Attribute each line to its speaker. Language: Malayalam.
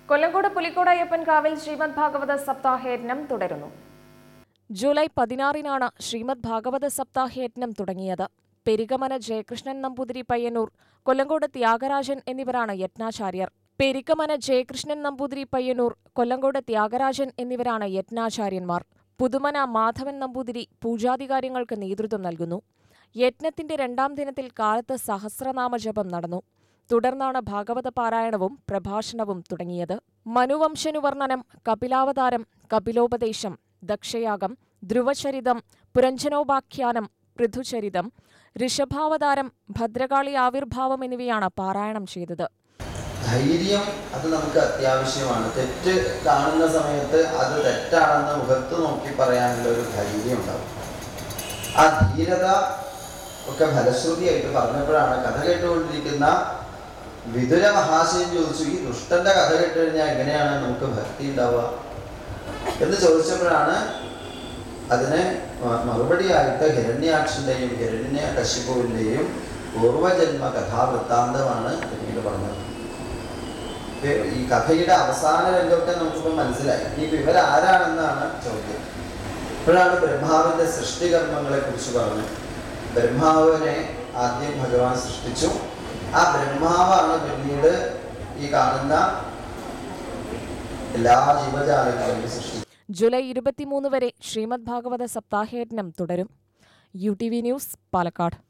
Speaker 1: കൊല്ലങ്കോട് പുലിക്കോട് അയ്യപ്പൻ കാവിൽ ശ്രീമദ് ഭാഗവത സപ്താഹയജ്ഞം തുടരുന്നു ജൂലൈ പതിനാറിനാണ് ശ്രീമദ് ഭാഗവത സപ്താഹയജ്ഞം തുടങ്ങിയത് പെരികമന ജയകൃഷ്ണൻ നമ്പൂതിരി പയ്യന്നൂർ കൊല്ലങ്കോട് ത്യാഗരാജൻ എന്നിവരാണ് യജ്ഞാചാര്യർ പെരിക്കമന ജയകൃഷ്ണൻ നമ്പൂതിരി പയ്യന്നൂർ കൊല്ലങ്കോട് ത്യാഗരാജൻ എന്നിവരാണ് യജ്ഞാചാര്യന്മാർ പുതുമന മാധവൻ നമ്പൂതിരി പൂജാധികാര്യങ്ങൾക്ക് നേതൃത്വം നൽകുന്നു യജ്ഞത്തിന്റെ രണ്ടാം ദിനത്തിൽ കാലത്ത് സഹസ്രനാമജപം നടന്നു തുടർന്നാണ് ഭാഗവത പാരായണവും പ്രഭാഷണവും തുടങ്ങിയത് മനുവംശനുവർണ്ണനം കപിലാവതാരം കപിലോപദേശം ദക്ഷയാഗം ധ്രുവചരിതം പുരഞ്ജനോപാഖ്യാനം പൃഥുചരിതം ഋഷഭാവതാരം ഭദ്രകാളി ആവിർഭാവം എന്നിവയാണ് പാരായണം ചെയ്തത്
Speaker 2: ധൈര്യം അത് നമുക്ക് അത്യാവശ്യമാണ് തെറ്റ് കാണുന്ന സമയത്ത് അത് തെറ്റാണെന്ന് മുഖത്ത് നോക്കി പറയാനുള്ള ഒരു ധൈര്യം ഉണ്ടാവും ആ ധീരത ഒക്കെ ഫലശ്രുതിയായിട്ട് പറഞ്ഞപ്പോഴാണ് കഥ കേട്ടുകൊണ്ടിരിക്കുന്ന വിതുര മഹാശയൻ ചോദിച്ചു ഈ ദുഷ്ടന്റെ കഥ കേട്ട് കഴിഞ്ഞാൽ എങ്ങനെയാണ് നമുക്ക് ഭക്തി ഉണ്ടാവുക എന്ന് ചോദിച്ചപ്പോഴാണ് അതിന് മ- മറുപടിയായിട്ട് ഹിരണ്യാക്ഷന്റെയും ഹിരണ്യ കശിപുവിൻ്റെയും പൂർവജന്മ കഥാവൃത്താന്തമാണ് പിന്നീട് പറഞ്ഞത് ഇപ്പൊ ഈ കഥയുടെ അവസാന രംഗമൊക്കെ നമുക്കിപ്പോൾ മനസ്സിലായി ഇനിയിപ്പോൾ ഇവരാരാണെന്നാണ് ചോദ്യം ഇപ്പോഴാണ് ബ്രഹ്മാവിന്റെ സൃഷ്ടികർമ്മങ്ങളെ കുറിച്ച് പറഞ്ഞു ബ്രഹ്മാവിനെ ആദ്യം ഭഗവാൻ സൃഷ്ടിച്ചു ആ ബ്രഹ്മാവാണ് പിന്നീട് ഈ കാണുന്ന എല്ലാ ജീവജാലങ്ങളെയും സൃഷ്ടിച്ചത്
Speaker 1: ജൂലൈ ഇരുപത്തിമൂന്ന് വരെ ശ്രീമദ് ഭാഗവത സപ്താഹയജ്ഞം തുടരും U T V news Palakkad